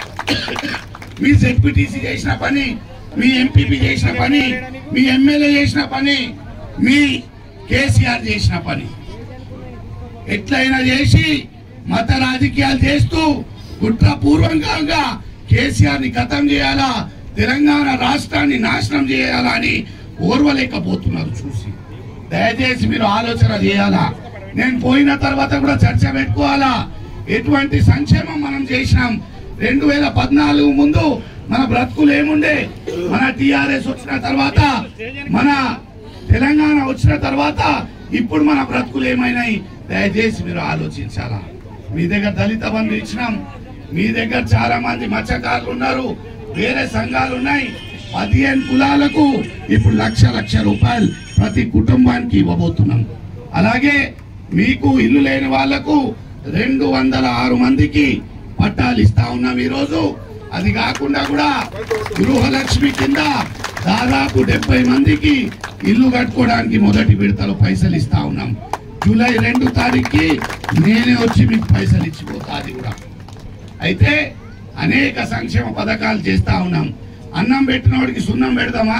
మీ జెడ్పీటీసీ చేసిన పని మీ ఎంపీపీ చేసిన పని మీ ఎమ్మెల్యే చేసిన పని మీ కేసీఆర్ చేసిన పని ఎట్లయినా చేసి మత రాజకీయాలు చేస్తూ కుట్రపూర్వకంగా కేసీఆర్ ని గతం చేయాలా తెలంగాణ రాష్ట్రాన్ని నాశనం చేయాలా అని ఓర్వలేకపోతున్నారు చూసి దయచేసి మీరు ఆలోచన చేయాలా నేను పోయిన తర్వాత కూడా చర్చ పెట్టుకోవాలా ఎటువంటి సంక్షేమం మనం చేసినాం రెండు వేల పద్నాలుగు ముందు మన బ్రతుకులు ఏముండే మన టిఆర్ఎస్ వచ్చిన తర్వాత మన తెలంగాణ వచ్చిన తర్వాత ఇప్పుడు మన బ్రతుకులు ఏమైనాయి దయచేసి మీరు ఆలోచించాలా మీ దగ్గర దళిత బంధు ఇచ్చినాం మీ దగ్గర చాలా మంది మత్స్యకారులు ఉన్నారు వేరే సంఘాలు ఉన్నాయి పదిహేను కులాలకు ఇప్పుడు లక్ష లక్ష రూపాయలు ప్రతి కుటుంబానికి ఇవ్వబోతున్నాం అలాగే మీకు ఇల్లు లేని వాళ్లకు రెండు వందల ఆరు మందికి పట్టాలు ఇస్తా ఉన్నాం ఈరోజు అది కాకుండా కూడా గృహలక్ష్మి కింద దాదాపు డెబ్బై మందికి ఇల్లు కట్టుకోవడానికి మొదటి విడతలో పైసలు ఇస్తా ఉన్నాం జూలై రెండు తారీఖుకి నేనే వచ్చి మీకు పైసలు ఇచ్చిపోతా అది కూడా అయితే అనేక సంక్షేమ పథకాలు చేస్తా ఉన్నాం అన్నం పెట్టినోడికి సున్నం పెడదామా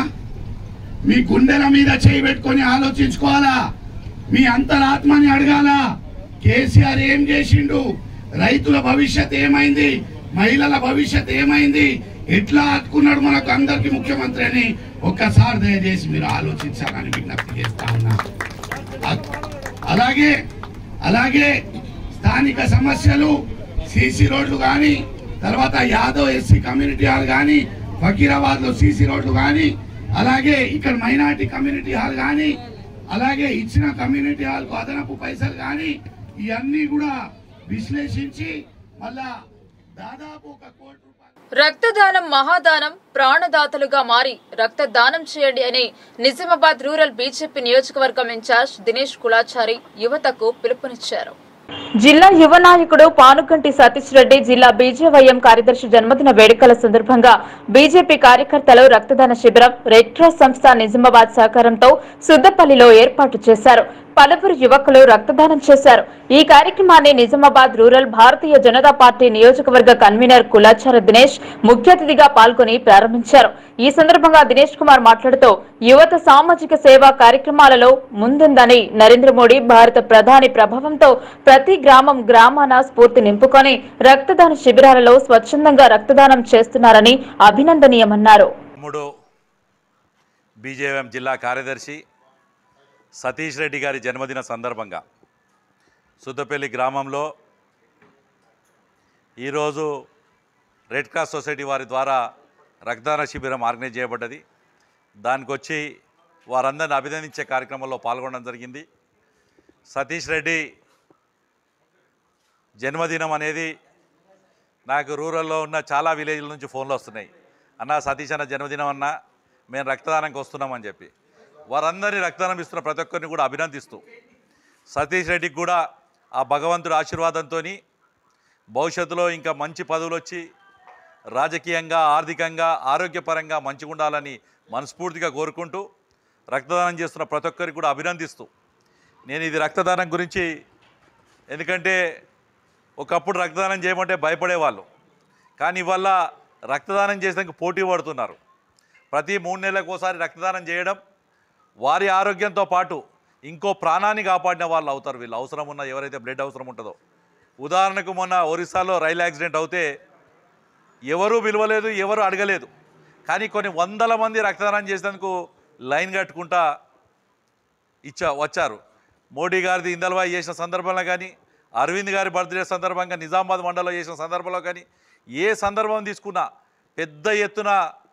మీ గుండెల మీద చేయి పెట్టుకొని ఆలోచించుకోవాలా మీ అంతరాత్మని అడగాల కేసీఆర్ ఏం చేసిండు రైతుల భవిష్యత్ ఏమైంది మహిళల భవిష్యత్ ఏమైంది ఎట్లా ఆదుకున్నాడు మనకు అందరికి ముఖ్యమంత్రి అని ఒక్కసారి దయచేసి మీరు ఆలోచించాలని విజ్ఞప్తి చేస్తా ఉన్నా అ- అలాగే అలాగే స్థానిక సమస్యలు సీసీ రోడ్లు కానీ తర్వాత యాదవ్ ఎస్సీ కమ్యూనిటీ హాల్ కానీ ఫకీరాబాద్ లో సీసీ రోడ్లు కానీ అలాగే ఇక్కడ మైనార్టీ కమ్యూనిటీ హాల్ కానీ అలాగే ఇచ్చిన కమ్యూనిటీ హాల్ కు అదనపు పైసలు కానీ ఇవన్నీ కూడా విశ్లేషించి మళ్ళా దాదాపు ఒక కోటి రూపాయలు రక్తదానం మహాదానం ప్రాణదాతలుగా మారి రక్తదానం చేయండి అని నిజామాబాద్ రూరల్ బీజేపీ నియోజకవర్గం ఇన్ఛార్జ్ దినేష్ కులాచారి యువతకు పిలుపునిచ్చారు జిల్లా యువ నాయకుడు పానుగంటి సతీష్ రెడ్డి జిల్లా బీజేవైఎం కార్యదర్శి జన్మదిన వేడుకల సందర్భంగా బీజేపీ కార్యకర్తలు రక్తదాన శిబిరం రెడ్ క్రాస్ సంస్థ నిజామాబాద్ సహకారంతో సుద్దపల్లిలో ఏర్పాటు చేశారు పలువురు యువకులు రక్తదానం చేశారు ఈ కార్యక్రమాన్ని నిజామాబాద్ రూరల్ భారతీయ జనతా పార్టీ నియోజకవర్గ కన్వీనర్ కులాచార దినేష్ ముఖ్య అతిథిగా పాల్గొని ప్రారంభించారు ఈ సందర్భంగా దినేష్ కుమార్ మాట్లాడుతూ యువత సామాజిక సేవా కార్యక్రమాలలో ముందుందని నరేంద్ర మోడీ భారత ప్రధాని ప్రభావంతో ప్రతి గ్రామం గ్రామాన స్ఫూర్తి నింపుకొని రక్తదాన శిబిరాలలో స్వచ్ఛందంగా రక్తదానం చేస్తున్నారని అభినందనీయమన్నారు తమ్ముడు బీజేఎం జిల్లా కార్యదర్శి సతీష్ రెడ్డి గారి జన్మదిన సందర్భంగా సుద్దపల్లి గ్రామంలో ఈరోజు రెడ్ క్రాస్ సొసైటీ వారి ద్వారా రక్తదాన శిబిరం ఆర్గనైజ్ చేయబడ్డది దానికి వచ్చి వారందరిని అభినందించే కార్యక్రమంలో పాల్గొనడం జరిగింది సతీష్ రెడ్డి జన్మదినం అనేది నాకు రూరల్లో ఉన్న చాలా విలేజ్ల నుంచి ఫోన్లు వస్తున్నాయి అన్న సతీష్ అన్న జన్మదినం అన్న మేము రక్తదానంకి వస్తున్నామని చెప్పి వారందరినీ రక్తదానం ఇస్తున్న ప్రతి ఒక్కరిని కూడా అభినందిస్తూ సతీష్ రెడ్డికి కూడా ఆ భగవంతుడి ఆశీర్వాదంతో భవిష్యత్తులో ఇంకా మంచి పదవులు వచ్చి రాజకీయంగా ఆర్థికంగా ఆరోగ్యపరంగా మంచిగా ఉండాలని మనస్ఫూర్తిగా కోరుకుంటూ రక్తదానం చేస్తున్న ప్రతి ఒక్కరికి కూడా అభినందిస్తూ నేను ఇది రక్తదానం గురించి ఎందుకంటే ఒకప్పుడు రక్తదానం చేయమంటే భయపడేవాళ్ళు కానీ ఇవాళ రక్తదానం చేసేందుకు పోటీ పడుతున్నారు ప్రతి మూడు నెలలకు ఒకసారి రక్తదానం చేయడం వారి ఆరోగ్యంతో పాటు ఇంకో ప్రాణాన్ని కాపాడిన వాళ్ళు అవుతారు వీళ్ళు అవసరం ఉన్న ఎవరైతే బ్లడ్ అవసరం ఉంటుందో ఉదాహరణకు మొన్న ఒరిస్సాలో రైలు యాక్సిడెంట్ అవుతే ఎవరూ విలువలేదు ఎవరు అడగలేదు కానీ కొన్ని వందల మంది రక్తదానం చేసేందుకు లైన్ కట్టుకుంటా ఇచ్చా వచ్చారు మోడీ గారిది ఇందల్వాయి చేసిన సందర్భంలో కానీ అరవింద్ గారి బర్త్డే సందర్భంగా నిజామాబాద్ మండలంలో చేసిన సందర్భంలో కానీ ఏ సందర్భం తీసుకున్నా పెద్ద ఎత్తున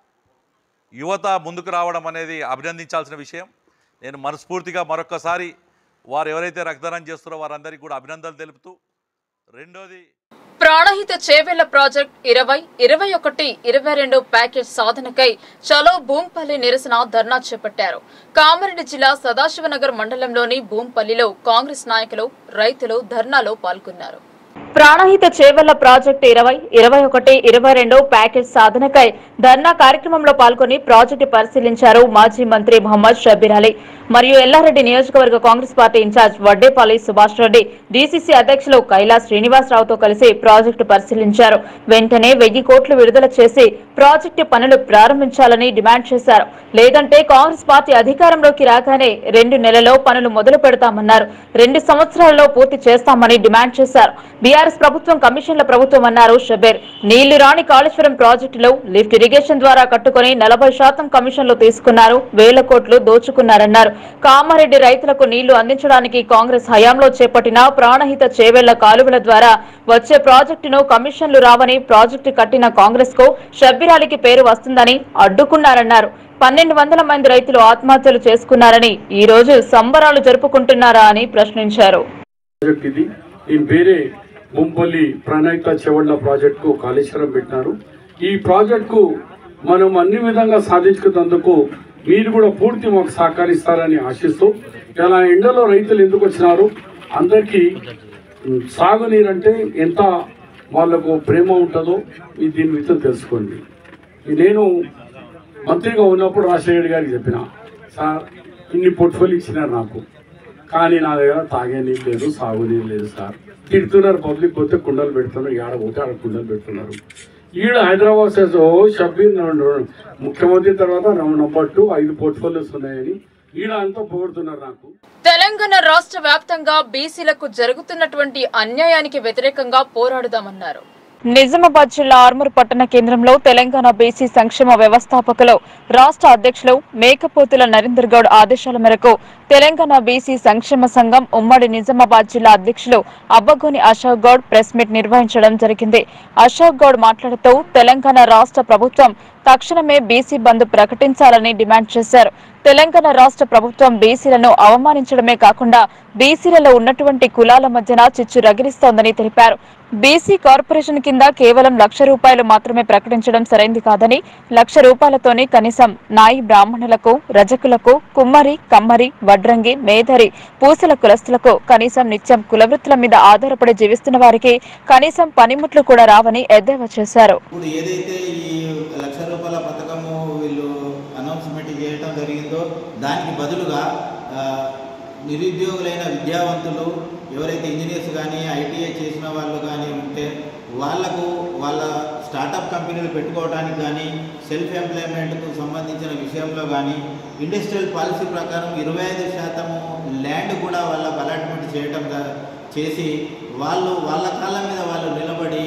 యువత ముందుకు రావడం అనేది అభినందించాల్సిన విషయం నేను మనస్ఫూర్తిగా మరొక్కసారి వారు ఎవరైతే రక్తదానం చేస్తారో వారందరికీ కూడా అభినందనలు తెలుపుతూ రెండోది ప్రాణహిత చేవెళ్ల ప్రాజెక్ట్ ఇరవై ఇరవై ఒకటి ఇరవై రెండు ప్యాకేజ్ సాధనకై చలో భూంపల్లి నిరసన ధర్నా చేపట్టారు కామారెడ్డి జిల్లా సదాశివనగర్ మండలంలోని భూంపల్లిలో కాంగ్రెస్ నాయకులు రైతులు ధర్నాలో పాల్గొన్నారు ప్రాణహిత చేవెళ్ల ప్రాజెక్టు ఇరవై ఇరవై ఒకటి ఇరవై రెండు ప్యాకేజ్ సాధనకై ధర్నా కార్యక్రమంలో పాల్గొని ప్రాజెక్టు పరిశీలించారు మాజీ మంత్రి మహమ్మద్ షబీర్ అలీ మరియు ఎల్లారెడ్డి నియోజకవర్గ Congress party in charge Vaddepalli Subhash Reddy DCC అధ్యక్షులు కైలాస్ శ్రీనివాసరావుతో కలిసి ప్రాజెక్టు పరిశీలించారు వెంటనే వెయ్యి కోట్లు విడుదల చేసి ప్రాజెక్టు పనులు ప్రారంభించాలని డిమాండ్ చేశారు లేదంటే కాంగ్రెస్ పార్టీ అధికారంలోకి రాగానే రెండు నెలల్లో పనులు మొదలు పెడతామన్నారు రెండు సంవత్సరాల్లో పూర్తి చేస్తామని డిమాండ్ చేశారు బీఆర్ఎస్ ప్రభుత్వం కమిషన్ల ప్రభుత్వం అన్నారు షబీర్ నీళ్లు రాని కాళేశ్వరం ప్రాజెక్టులో లిఫ్ట్ ఇరిగేషన్ ద్వారా కట్టుకుని నలభై శాతం కమిషన్లు తీసుకున్నారు వేల కోట్లు దోచుకున్నారన్నారు కామారెడ్డి రైతులకు నీళ్లు అందించడానికి కాంగ్రెస్ హయాంలో చేపట్టిన ప్రాణహిత చేవెళ్ల కాలువల ద్వారా వచ్చే ప్రాజెక్టును కమిషన్లు రావని ప్రాజెక్టు కట్టిన కాంగ్రెస్ కు షబ్బీరాలికి పేరు వస్తుందని అడ్డుకున్నారన్నారు పన్నెండు వందల మంది రైతులు ఆత్మహత్యలు చేసుకున్నారని ఈ రోజు సంబరాలు జరుపుకుంటున్నారా అని ప్రశ్నించారు ప్రాజెక్ట్ ఇది దీని పేరే ముంపల్లి ప్రణాళిక చెవళ్ళ ప్రాజెక్టుకు కాళేశ్వరం పెట్టినారు ఈ ప్రాజెక్టుకు మనం అన్ని విధంగా సాధించుకున్నందుకు మీరు కూడా పూర్తి మాకు సహకరిస్తారని ఆశిస్తూ ఇలా ఎండలో రైతులు ఎందుకు వచ్చినారు అందరికీ ఉమ్, సాగునీరు అంటే ఎంత వాళ్ళకు ప్రేమ ఉంటుందో ఈ దీని విషయం తెలుసుకోండి నేను మంత్రిగా ఉన్నప్పుడు రాజశేఖర్ గారికి చెప్పిన సార్ ఇన్ని పోర్ట్ఫోలియో ఇచ్చినారు నాకు కానీ నా దగ్గర తాగే నీళ్ళు లేదు సాగు నీళ్ళు లేదు సార్ తిడుతున్నారు పబ్లిక్ పోతే కుండలు పెడుతున్నారు ఆడ పోతే ఆడ కుండలు పెడుతున్నారు ఈడ హైదరాబాద్ సేస్ ఓ షబ్బీర్ రెండు- రెండు- ముఖ్యమంత్రి తర్వాత నంబర్ టూ ఐదు పోర్ట్ఫోలియోస్ ఉన్నాయని ఈడ అంతా పొగుడుతున్నారు నాకు తెలంగాణ రాష్ట్ర వ్యాప్తంగా బీసీలకు జరుగుతున్నటువంటి అన్యాయానికి వ్యతిరేకంగా పోరాడుదామన్నారు నిజామాబాద్ జిల్లా ఆర్మూర్ పట్టణ కేంద్రంలో తెలంగాణ బీసీ సంక్షేమ వ్యవస్థాపకులు రాష్ట్ర అధ్యక్షులు మేకపోతుల నరేందర్ గౌడ్ ఆదేశాల మేరకు తెలంగాణ బీసీ సంక్షేమ సంఘం ఉమ్మడి నిజామాబాద్ జిల్లా అధ్యక్షులు అబ్బగోని అశోక్ గౌడ్ ప్రెస్ మీట్ నిర్వహించడం జరిగింది అశోక్ గౌడ్ మాట్లాడుతూ తెలంగాణ రాష్ట్ర ప్రభుత్వం తక్షణమే బీసీ బంద్ ప్రకటించాలని డిమాండ్ చేశారు తెలంగాణ రాష్ట్ర ప్రభుత్వం బీసీలను అవమానించడమే కాకుండా బీసీలలో ఉన్నటువంటి కులాల మధ్యన చిచ్చు రగిలిస్తోందని తెలిపారు బీసీ కార్పొరేషన్ కింద కేవలం లక్ష రూపాయలు మాత్రమే ప్రకటించడం సరైంది కాదని లక్ష రూపాయలతోనే కనీసం నాయి బ్రాహ్మణులకు రజకులకు కుమ్మరి కమ్మరి వడ్రంగి మేధరి పూసల కులస్తులకు కనీసం నిత్యం కులవృత్తుల మీద ఆధారపడి జీవిస్తున్న వారికి కనీసం పనిముట్లు కూడా రావని ఎద్దేవా చేశారు ఇప్పుడు ఏదైతే ఈ లక్ష రూపాయల పథకము వీళ్ళు అనౌన్స్మెంట్ చేయడం జరిగిందో దానికి బదులుగా ఆ, నిరుద్యోగులైన విద్యావంతులు ఎవరైతే ఇంజనీర్స్ కానీ ఐటీఐ చేసిన వాళ్ళు కానీ ఉంటే వాళ్లకు వాళ్ళ స్టార్టప్ కంపెనీలు పెట్టుకోవడానికి కానీ సెల్ఫ్ ఎంప్లాయ్మెంట్కు సంబంధించిన విషయంలో కానీ ఇండస్ట్రియల్ పాలసీ ప్రకారం ఇరవై ఐదు శాతము ల్యాండ్ కూడా వాళ్ళకు అలాట్మెంట్ చేయటం ద- చేసి వాళ్ళు వాళ్ళ కాళ్ళ మీద వాళ్ళు నిలబడి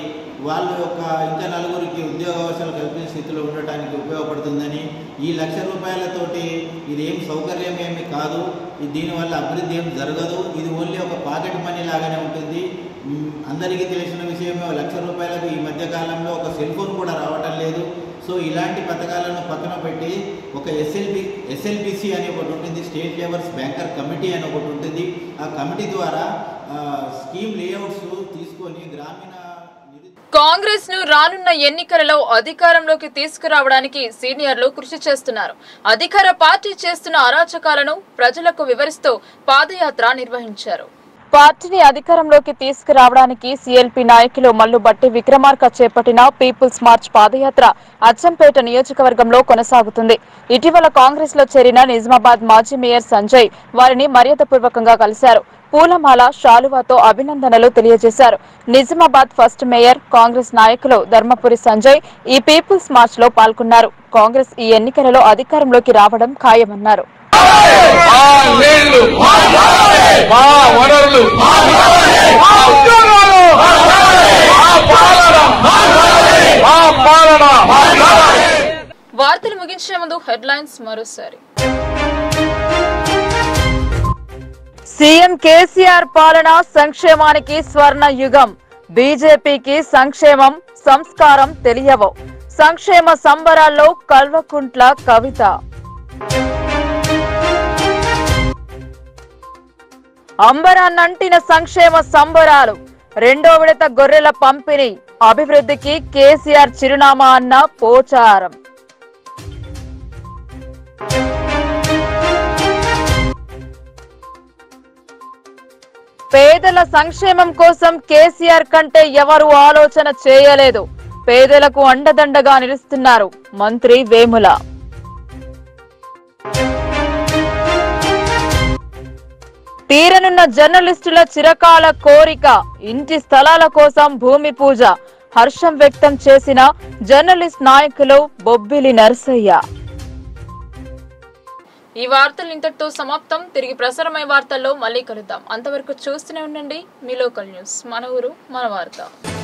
వాళ్ళ యొక్క ఇంకా నలుగురికి ఉద్యోగ అవకాశాలు కల్పించే స్థితిలో ఉండటానికి ఉపయోగపడుతుందని ఈ లక్ష రూపాయలతోటి ఇది ఏం సౌకర్యం ఏమి కాదు ఇది దీనివల్ల అభివృద్ధి ఏం జరగదు ఇది ఓన్లీ ఒక పాకెట్ మనీ లాగానే ఉంటుంది మ్, అందరికీ తెలిసిన విషయమే లక్ష రూపాయలకు ఈ మధ్య కాలంలో ఒక సెల్ ఫోన్ కూడా రావటం లేదు సో ఇలాంటి పథకాలను పక్కన పెట్టి ఒక ఎస్ఎల్బి ఎస్ఎల్బిసి అని ఒకటి ఉంటుంది స్టేట్ లెవెల్స్ బ్యాంకర్ కమిటీ అని ఒకటి ఉంటుంది ఆ కమిటీ ద్వారా ఆ, స్కీమ్ లేఅవుట్స్ తీసుకొని గ్రామీణ కాంగ్రెస్ ను రానున్న ఎన్నికలలో అధికారంలోకి తీసుకురావడానికి సీనియర్లు కృషి చేస్తున్నారు అధికార పార్టీ చేస్తున్న అరాచకాలను ప్రజలకు వివరిస్తూ పాదయాత్ర నిర్వహించారు పార్టీని అధికారంలోకి తీసుకురావడానికి సీఎల్పీ నాయకులు మల్లుబట్టి విక్రమార్క చేపట్టిన పీపుల్స్ మార్చ్ పాదయాత్ర అచ్చంపేట నియోజకవర్గంలో కొనసాగుతుంది ఇటీవల కాంగ్రెస్ లో చేరిన నిజామాబాద్ మాజీ మేయర్ సంజయ్ వారిని మర్యాదపూర్వకంగా కలిశారు పూలమాల శాలువాతో అభినందనలు తెలియజేశారు నిజామాబాద్ ఫస్ట్ మేయర్ కాంగ్రెస్ నాయకులు ధర్మపురి సంజయ్ ఈ పీపుల్స్ మార్చ్ లో పాల్గొన్నారు కాంగ్రెస్ ఈ ఎన్నికలలో అధికారంలోకి రావడం ఖాయమన్నారు వార్తలు ముగించే ముందు హెడ్లైన్స్ మరోసారి సీఎం కేసీఆర్ పాలన సంక్షేమానికి స్వర్ణ యుగం బీజేపీకి సంక్షేమం సంస్కారం తెలియవు సంక్షేమ సంబరాల్లో కల్వకుంట్ల కవిత అంబరాన్నంటిన సంక్షేమ సంబరాలు రెండో విడత గొర్రెల పంపిణీ అభివృద్ధికి కేసీఆర్ చిరునామా అన్న పోచారం పేదల సంక్షేమం కోసం కేసీఆర్ కంటే ఎవరు ఆలోచన చేయలేదు పేదలకు అండదండగా నిలుస్తున్నారు మంత్రి వేముల తీరనున్న జర్నలిస్టుల చిరకాల కోరిక ఇంటి స్థలాల కోసం భూమి పూజ హర్షం వ్యక్తం చేసిన జర్నలిస్ట్ నాయకులు బొబ్బిలి నర్సయ్య ఈ వార్తలు ఇంతటితో సమాప్తం తిరిగి ప్రసారమయ్యే వార్తల్లో మళ్ళీ కలుద్దాం అంతవరకు చూస్తూనే ఉండండి మీ లోకల్ న్యూస్ మన ఊరు మన వార్త